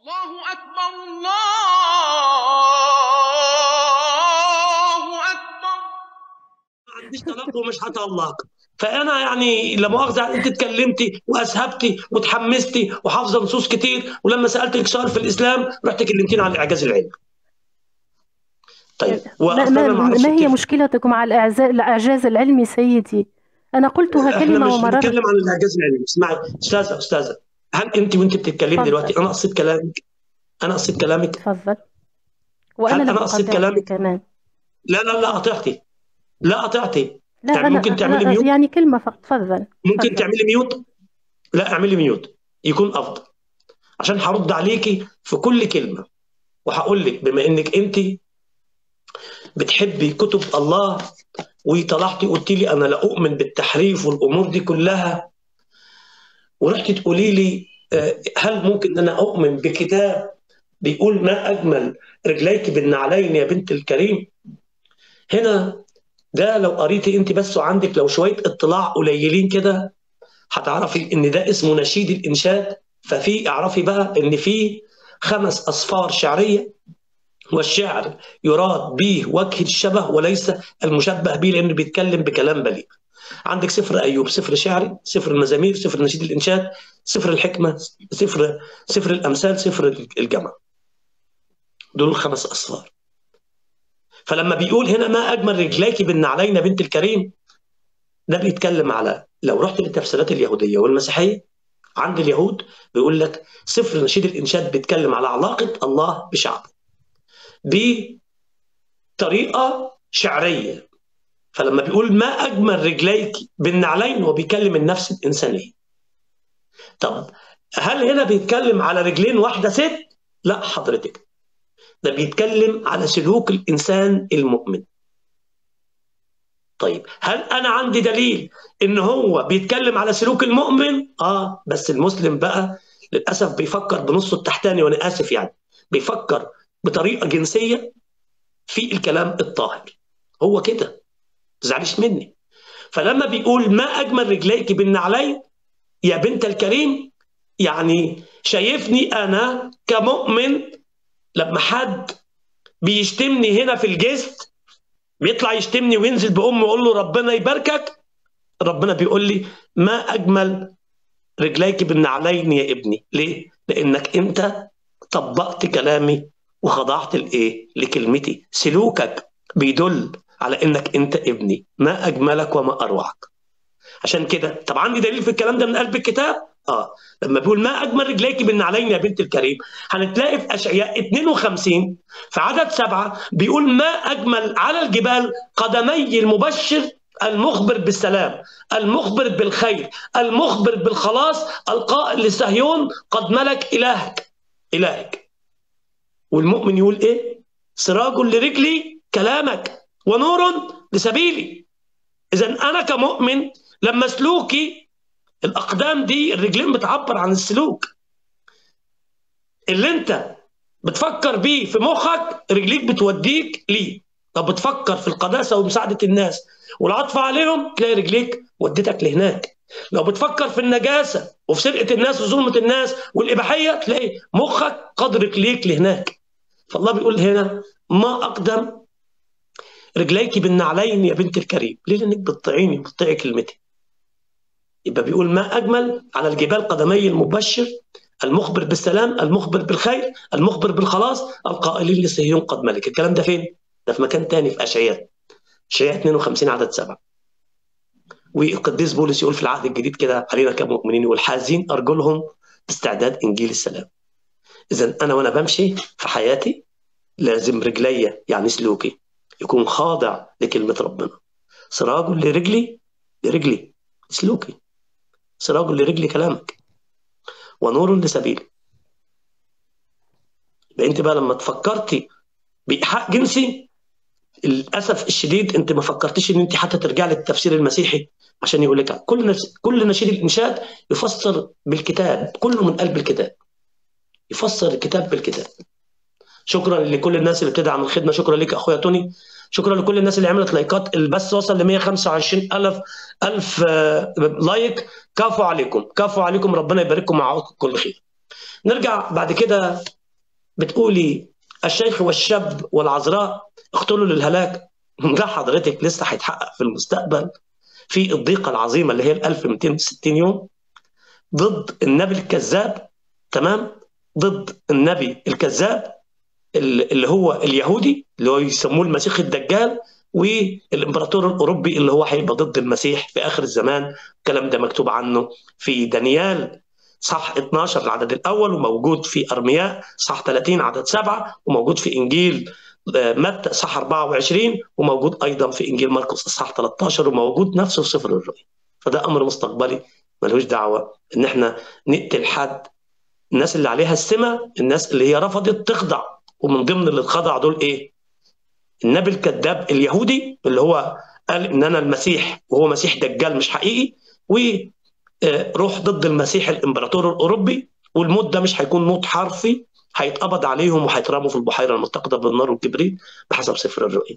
الله أكبر الله أكبر ما عنديش طلاق ومش هطلق فانا يعني لا مؤاخذه انت اتكلمتي واسهبتي وتحمستي وحافظه نصوص كتير ولما سالتك سؤال في الاسلام رحت كلمتيني عن الاعجاز العلمي طيب ما, وأصلاً ما, أنا معرفش ما هي كيف- مشكلتكم على الإعزاز- الإعجاز العلمي سيدي أنا قلتها احنا كلمة مش ومررت بنتكلم عن الاعجاز العلمي اسمعي استاذه استاذه هل انت وانت بتتكلمي تفضل. دلوقتي انا قصيت كلامك انا قصيت كلامك تفضل وأنا هل لم أنا قصدت أقاطعك كلامك؟ كمان لا لا لا قطعتي لا قطعتي لا يعني أنا ممكن تعملي أنا ميوت؟ يعني كلمة فقط تفضل ممكن تفضل. تعملي ميوت لا اعملي ميوت يكون افضل عشان هرد عليكي في كل كلمه وهقول لك بما انك انت بتحبي كتب الله وطلعتي قلت لي انا لا اؤمن بالتحريف والامور دي كلها ورحتي تقولي لي آه، هل ممكن ان انا اؤمن بكتاب بيقول ما اجمل رجليك بالنعلين يا بنت الكريم هنا ده لو قريتي انت بس وعندك لو شويه اطلاع قليلين كده هتعرفي ان ده اسمه نشيد الانشاد ففي اعرفي بقى ان في خمس اصفار شعريه والشعر يراد به وجه الشبه وليس المشبه به لانه بيتكلم بكلام بليغ عندك سفر ايوب سفر شعري سفر المزامير سفر نشيد الانشاد سفر الحكمه سفر سفر الامثال سفر الجمع دول الخمس اصفار فلما بيقول هنا ما اجمل رجليك بالنعلين بنت الكريم ده بيتكلم على لو رحت للتفسيرات اليهوديه والمسيحيه عند اليهود بيقول لك سفر نشيد الانشاد بيتكلم على علاقه الله بشعبه بطريقه شعريه فلما بيقول ما اجمل رجليك بالنعلين هو بيكلم النفس الانسانيه طب هل هنا بيتكلم على رجلين واحده ست لا حضرتك ده بيتكلم على سلوك الانسان المؤمن طيب هل انا عندي دليل ان هو بيتكلم على سلوك المؤمن اه بس المسلم بقى للاسف بيفكر بنصه التحتاني وانا اسف يعني بيفكر بطريقه جنسيه في الكلام الطاهر هو كده تزعليش مني فلما بيقول ما اجمل رجليك بالنعلين يا بنت الكريم يعني شايفني انا كمؤمن لما حد بيشتمني هنا في الجست بيطلع يشتمني وينزل بأمي ويقول له ربنا يباركك ربنا بيقول لي ما أجمل رجليك بالنعلين يا ابني ليه؟ لأنك أنت طبقت كلامي وخضعت لإيه؟ لكلمتي سلوكك بيدل على إنك أنت ابني ما أجملك وما أروعك عشان كده طب عندي دليل في الكلام ده من قلب الكتاب اه لما بيقول ما اجمل رجليك بالنعلين يا بنت الكريم هنتلاقي في اشعياء 52 في عدد سبعه بيقول ما اجمل على الجبال قدمي المبشر المخبر بالسلام المخبر بالخير المخبر بالخلاص القائل لصهيون قد ملك الهك الهك والمؤمن يقول ايه سراج لرجلي كلامك ونور لسبيلي اذا انا كمؤمن لما سلوكي الاقدام دي الرجلين بتعبر عن السلوك اللي انت بتفكر بيه في مخك رجليك بتوديك ليه طب بتفكر في القداسه ومساعده الناس والعطف عليهم تلاقي رجليك ودتك لهناك لو بتفكر في النجاسه وفي سرقه الناس وظلمه الناس والاباحيه تلاقي مخك قد رجليك لهناك فالله بيقول هنا ما اقدم رجليك بالنعلين يا بنت الكريم ليه لانك بتطيعيني بتطيعي كلمتي يبقى بيقول ما اجمل على الجبال قدمي المبشر المخبر بالسلام المخبر بالخير المخبر بالخلاص القائلين لصهيون قد ملك الكلام ده فين ده في مكان تاني في اشعياء اشعياء 52 عدد سبعة والقديس بولس يقول في العهد الجديد كده علينا كمؤمنين يقول حازين ارجلهم باستعداد انجيل السلام اذا انا وانا بمشي في حياتي لازم رجلي يعني سلوكي يكون خاضع لكلمه ربنا سراج لرجلي لرجلي سلوكي سراج لرجلي كلامك ونور لسبيلي يبقى انت بقى لما تفكرتي بايحاء جنسي للاسف الشديد انت ما فكرتيش ان انت حتى ترجع للتفسير المسيحي عشان يقول لك كل نش... كل نشيد الانشاد يفسر بالكتاب كله من قلب الكتاب يفسر الكتاب بالكتاب شكرا لكل الناس اللي بتدعم الخدمه شكرا لك اخويا توني شكرا لكل الناس اللي عملت لايكات البث وصل ل 125 الف الف لايك كفو عليكم كفو عليكم ربنا يبارككم معاكم كل خير نرجع بعد كده بتقولي الشيخ والشاب والعذراء اقتلوا للهلاك ده حضرتك لسه هيتحقق في المستقبل في الضيقه العظيمه اللي هي ال 1260 يوم ضد النبي الكذاب تمام ضد النبي الكذاب اللي هو اليهودي اللي هو يسموه المسيح الدجال والامبراطور الاوروبي اللي هو هيبقى ضد المسيح في اخر الزمان الكلام ده مكتوب عنه في دانيال صح 12 العدد الاول وموجود في ارمياء صح 30 عدد 7 وموجود في انجيل متى صح 24 وموجود ايضا في انجيل مرقس صح 13 وموجود نفسه في سفر الرؤيا فده امر مستقبلي ملوش دعوه ان احنا نقتل حد الناس اللي عليها السمه الناس اللي هي رفضت تخضع ومن ضمن اللي اتخضع دول ايه؟ النبي الكذاب اليهودي اللي هو قال ان انا المسيح وهو مسيح دجال مش حقيقي وروح ضد المسيح الامبراطور الاوروبي والموت ده مش هيكون موت حرفي هيتقبض عليهم وهيترموا في البحيره المتقده بالنار والكبريت بحسب سفر الرؤيا.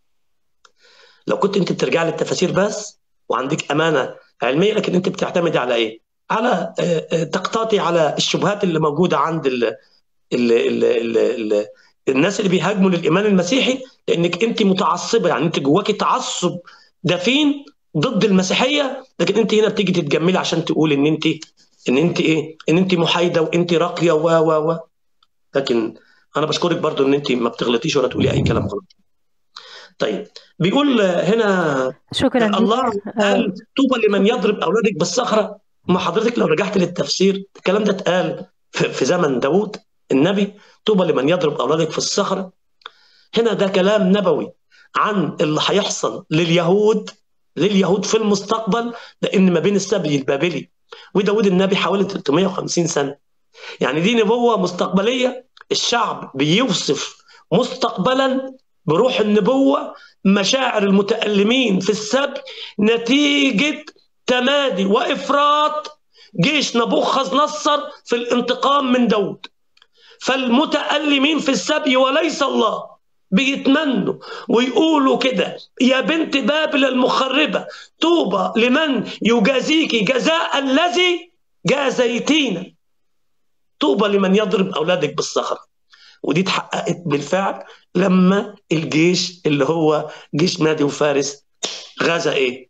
لو كنت انت بترجع للتفاسير بس وعندك امانه علميه لكن انت بتعتمدي على ايه؟ على تقطاطي على الشبهات اللي موجوده عند ال ال ال ال ال الناس اللي بيهاجموا للايمان المسيحي لانك انت متعصبه يعني انت جواكي تعصب دفين ضد المسيحيه لكن انت هنا بتيجي تتجملي عشان تقول ان انت ان انت ايه؟ ان انت محايده وانت راقيه و و و لكن انا بشكرك برضو ان انت ما بتغلطيش ولا تقولي اي كلام غلط. طيب بيقول هنا شكرا الله قال طوبى لمن يضرب اولادك بالصخره ما حضرتك لو رجعت للتفسير الكلام ده اتقال في زمن داوود النبي طوبى لمن يضرب اولادك في الصخره هنا ده كلام نبوي عن اللي هيحصل لليهود لليهود في المستقبل لان ما بين السبي البابلي وداود النبي حوالي 350 سنه يعني دي نبوه مستقبليه الشعب بيوصف مستقبلا بروح النبوه مشاعر المتألمين في السبي نتيجه تمادي وافراط جيش نبوخذ نصر في الانتقام من داود فالمتألمين في السبي وليس الله بيتمنوا ويقولوا كده يا بنت بابل المخربة طوبى لمن يجازيك جزاء الذي جازيتينا طوبى لمن يضرب أولادك بالصخرة ودي اتحققت بالفعل لما الجيش اللي هو جيش مادي وفارس غزا ايه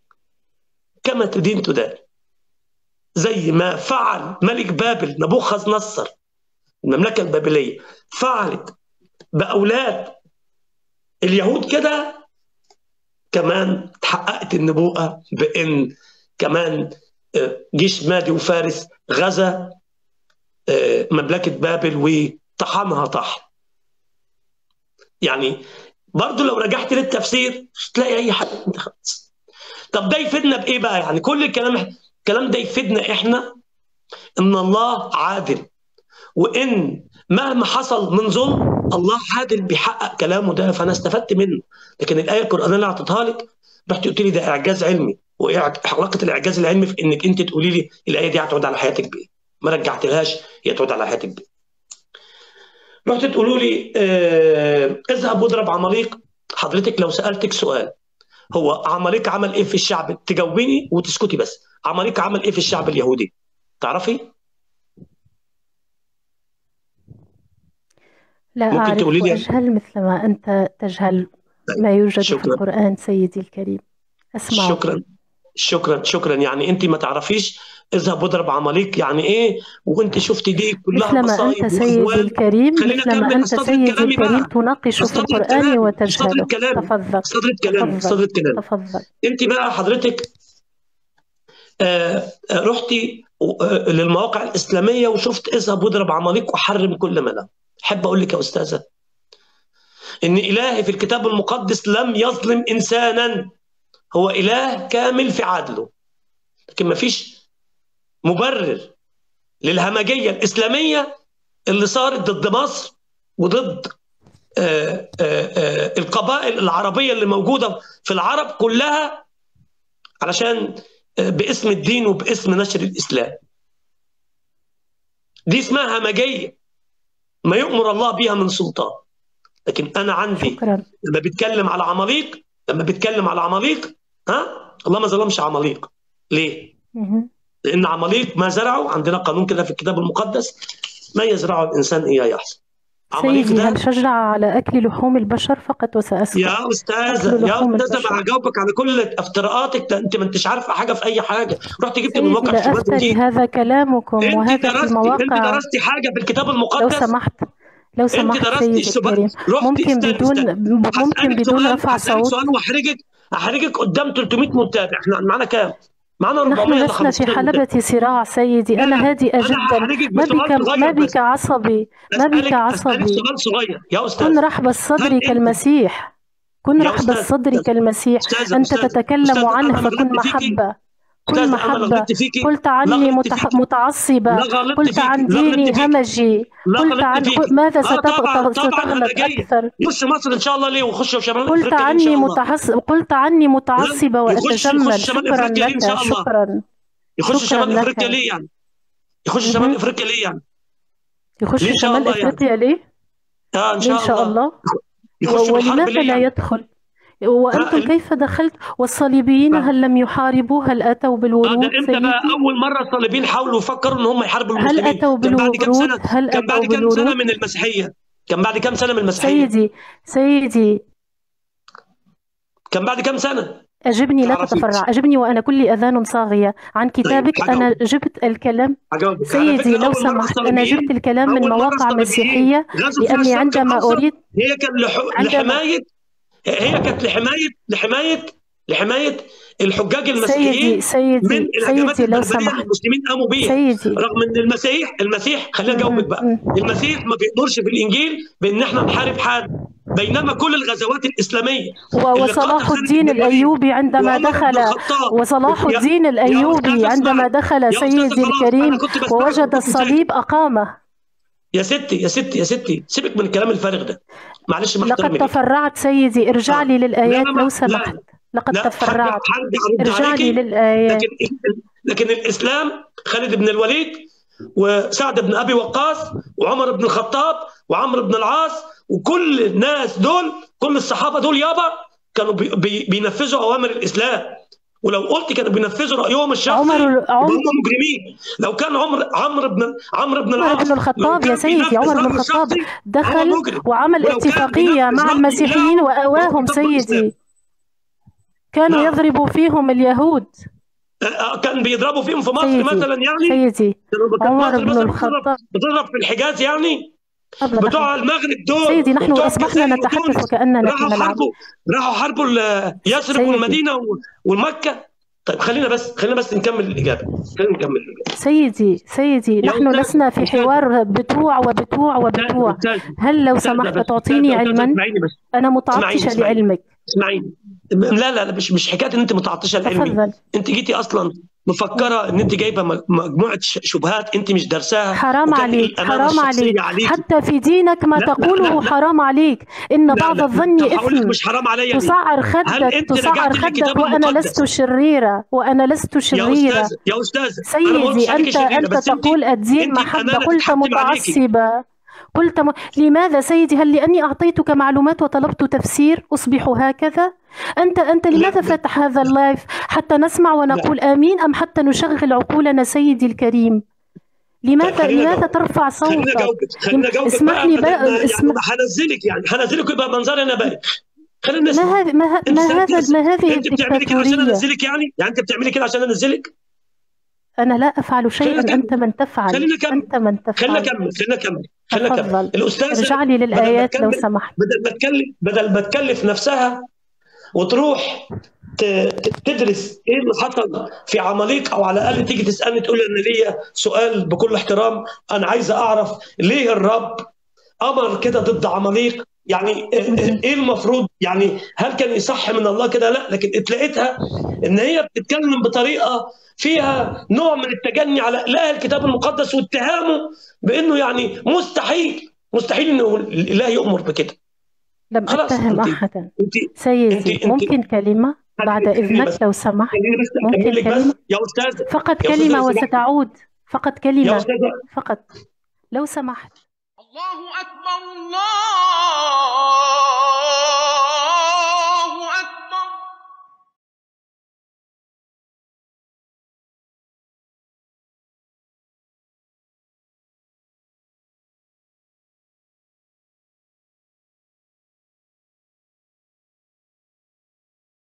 كما تدين تدان زي ما فعل ملك بابل نبوخذ نصر المملكة البابلية فعلت بأولاد اليهود كده كمان تحققت النبوءة بأن كمان جيش مادي وفارس غزا مملكة بابل وطحنها طحن يعني برضو لو رجعت للتفسير مش تلاقي أي حاجة خالص طب ده يفيدنا بإيه بقى يعني كل الكلام الكلام ده يفيدنا إحنا إن الله عادل وان مهما حصل من ظلم الله عادل بيحقق كلامه ده فانا استفدت منه لكن الايه القرانيه اللي اعطيتها لك رحت قلت لي ده اعجاز علمي وعلاقه الاعجاز العلمي في انك انت تقولي لي الايه دي هتعود على حياتك بايه ما رجعتلهاش هي تعود على حياتك بايه رحت تقولوا لي اه اذهب واضرب عماليق حضرتك لو سالتك سؤال هو عماليق عمل ايه في الشعب تجاوبيني وتسكتي بس عماليق عمل ايه في الشعب اليهودي تعرفي لا ممكن أعرف تقولي لي وأجهل مثل ما أنت تجهل ما يوجد في شكرا القرآن سيدي الكريم أسمعك شكرا شكرا شكرا يعني انت ما تعرفيش اذهب واضرب عماليق يعني ايه وانت شفتي دي كلها مثل ما مصايب أنت سيدي واهوال الكريم خلينا مثل ما اكمل أنت استطرد سيدي كلامي الكريم بقى تناقش في استطرد القرآن كلامي وتجهله استطرد كلامي تفضل استطرد كلامي تفضل استطرد كلامي تفضل انت بقى حضرتك آه آه، رحتي آه، للمواقع الاسلاميه وشفت اذهب واضرب عماليق وحرم كل ما له احب اقول لك يا استاذه ان الهي في الكتاب المقدس لم يظلم انسانا هو اله كامل في عدله لكن ما فيش مبرر للهمجيه الاسلاميه اللي صارت ضد مصر وضد آه، آه، آه، القبائل العربيه اللي موجوده في العرب كلها علشان آه، باسم الدين وباسم نشر الاسلام دي اسمها همجيه ما يؤمر الله بها من سلطان لكن انا عندي شكرا لما بيتكلم على عماليق لما بيتكلم على عماليق ها الله ما ظلمش عماليق ليه؟ مهم. لان عماليق ما زرعوا عندنا قانون كده في الكتاب المقدس ما يزرعه الانسان اياه يحصل عماليق سيدي ده هل شجع على أكل لحوم البشر فقط وسأسكت يا استاذه أكل يا لحوم استاذه البشر ما هجاوبك على كل افتراءاتك ده انت ما انتش عارفه حاجه في اي حاجه رحت جبت من سيدي موقع لا شباب أفتري جديد هذا كلامكم انت وهذا في درستي انت المواقع درستي حاجه في الكتاب لو المقدس سمحت لو انت سمحت درستي سيدي الشباب الكريم رحتي ممكن استنى بدون استنى ممكن هسألك بدون سؤال رفع هسألك صوت سؤال واحرجك احرجك قدام 300 متابع احنا معانا كام؟ معانا نحن 400 ولا لسنا 500 في متابع حلبة صراع سيدي لا أنا لا هادئة انا جدا هحرجك ما بسؤال بك ما صغير بك بس عصبي ما بك اسالك اسالك عصبي سؤال صغير يا كن استاذ رحب الصدر هل انت كالمسيح كن يا رحب استاذ الصدر استاذ كالمسيح استاذه أنت استاذه تتكلم استاذه عنه انا لو فكن غلطت فيكي محبة كن استاذه انا لو محبة غلطت فيكي قلت لا عني غلطت متح... فيكي متعصبة لا غلطت قلت فيكي عن لا ديني غلطت فيكي همجي لا قلت غلطت عن فيكي ماذا اه ستف... طبعا طبعا ستعلم انا جاي أكثر يخش مصر ان شاء الله ليه ويخش شمال قلت افريقيا ليه ان شاء عني الله متحس... قلت عني لا متعصبة يخش وأتجمل يخش شمال شكرا افريقيا ليه ان لك شاء الله شكرا يخش شكرا شمال افريقيا لك ليه يعني يخش شمال مهم. افريقيا ليه يعني يخش ليه ان شاء شمال الله يعني أفريقيا ليه؟ اه ان ليه إن شاء شاء الله الله يخش و- بالحرب ولماذا ليه لا يعني يدخل ها وأنتم ال... كيف دخلت والصليبيين اه هل لم يحاربوا هل أتوا آه، ده بالورود امتى بقى سيدي اول مره الصليبيين حاولوا يفكروا ان هم يحاربوا هل المسلمين أتوا كان بعد كام بالورود سنه هل كان بعد أتوا كام سنه بالورود من المسيحيه كان بعد كام سنه من المسيحيه سيدي سيدي كان بعد كام سنه أجبني لا تعرفي تتفرع أجبني وأنا كل أذان صاغية عن طيب كتابك أنا هجاوبك جبت الكلام هجاوبك على سيدي فكره لو اول مره سمحت أنا جبت الصليبيين الكلام من اول مره مواقع الصليبيين مسيحية غزوا فيها لأني الشرق عندما الاوسط أريد هي كان لح... عندما لحمايه هي كانت لحمايه لحمايه لحمايه الحجاج سيدي المسيحيين من سيدي الهجمات سيدي لو البربريه اللي سمحت المسلمين قاموا بيها سيدي رغم ان المسيح المسيح خلينا اجاوبك مهم. بقى مم. المسيح ما بيأمرش في الانجيل بان احنا نحارب حد بينما كل الغزوات الاسلاميه و- اللي قاتل وصلاح خالد الدين بن الوليد الأيوبي عندما وعمر بن دخل الخطاب وصلاح يا الدين يا الأيوبي استاذه عندما اسمعي دخل يا استاذه سيدي خلاص انا الكريم كنت بسمعك ووجد وكنت ساكت الصليب أقامه يا ستي يا ستي يا ستي سيبك من الكلام الفارغ ده معلش مع لقد احترامي ليك تفرعت سيدي ارجع اه لي لا للآيات لا لو لا سمحت لقد لا هرجع تفرعت هرجع ارد ارجع لي عليكي للآيات لكن لكن الاسلام خالد بن الوليد وسعد بن ابي وقاص وعمر بن الخطاب وعمرو بن العاص وكل الناس دول كل الصحابه دول يابا كانوا بي بي بينفذوا اوامر الاسلام ولو قلت كانوا بينفذوا رايهم الشخصي عمر يبقى عم هم مجرمين لو كان عمر عمرو بن عمرو بن عمر العاص بن لو الخطاب يا كان سيدي بينفذ عمر بن رايه الخطاب الشخصي هو دخل مجرم وعمل ولو كان اتفاقية بينفذ مع راي المسيحيين الله هو وأواهم بيطبق الاسلام سيدي كانوا نعم يضربوا فيهم اليهود آه، كان بيضربوا فيهم في مصر سيدي مثلا يعني سيدي كانوا كانت عمر مصر بن مثلا بتضرب الخطاب بتضرب في الحجاز يعني قبل نحن بتوع المغرب دول سيدي نحن وبتوع أصبحنا الجزائر نتحدث وتونس وكأننا في راحوا ملعب حاربوا راحوا حاربوا ال- يثرب سيدي والمدينه و- والمكه طيب خلينا بس خلينا بس نكمل الاجابه خلينا نكمل الاجابه سيدي سيدي يا نحن استاذ لسنا في استاذ حوار بتوع وبتوع استاذ وبتوع استاذ هل لو استاذ سمحت بس تعطيني استاذ استاذ علما اسمعيني بس أنا اسمعيني متعطشة اسمعيني لعلمك اسمعيني لا لا لا مش مش حكايه ان انت متعطشه لعلمي تفضل انت جيتي اصلا مفكره ان انت جايبه م- مجموعه ش- شبهات انت مش دارساها حرام وكان عليك الامانه حرام الشخصيه عليك عليك حتى في دينك ما لا لا لا تقوله لا حرام عليك إن لا بعض لا الظن طب هقول لك إثم مش حرام عليا ليه تصعر هل خدك انت تصعر رجعت خدك للكتاب وأنا المقدس لست شريرة وأنا لست يا شريرة استاذ يا استاذ انا ما قلتش سيدي عليكي أنت شريره أنت بس انت تقول الدين انت محبة الامانه قلت تتحتم عليكي متعصبة قلت م... لماذا سيدي هل لأني أعطيتك معلومات وطلبت تفسير أصبح هكذا أنت أنت لا لماذا لا فاتح هذا اللايف حتى نسمع لا ونقول آمين أم حتى نشغل عقولنا سيدي الكريم طيب لماذا خلينا لماذا اجاوبك ترفع خلينا صوتك اجاوبك لم... خلينا اجاوبك اسمح بقى لي بدل ما بقى يعني اسمح ما هنزلك يعني هنزلك يبقى منظري انا بايخ خلينا ما نسمع هذا ما, ه... انت ما سالتي هذا بس ما هذه انت بتعملي كده عشان الدكتاتورية انزلك يعني يعني انت بتعملي كده عشان انزلك أنا لا أفعل شيئا خلينا أنت نكمل من تفعل خلينا نكمل أنت من خلينا تفعل نكمل خلينا نكمل خلينا نكمل تفضل الاستاذه ارجع لي بدل ما للآيات لو تكلم سمحت بدل ما تكلم بدل ما تكلف نفسها وتروح ت- ت- تدرس ايه اللي حصل في عماليق او على الاقل تيجي تسالني تقول لي انا ليا سؤال بكل احترام انا عايزه اعرف ليه الرب امر كده ضد عماليق يعني ايه المفروض يعني هل كان يصح من الله كده لا لكن اتلقيتها ان هي بتتكلم بطريقه فيها نوع من التجني على اله الكتاب المقدس واتهامه بانه يعني مستحيل مستحيل انه الاله يؤمر بكده لم خلاص أتهم انت أحدا انت انت سيدي انت ممكن كلمة بعد خليني إذنك بس لو سمحت خليني بس ممكن اكمل لك بس كلمة يا استاذ فقط يا استاذ كلمة لو سمحت وستعود فقط يا كلمة استاذ فقط لو سمحت الله أكبر الله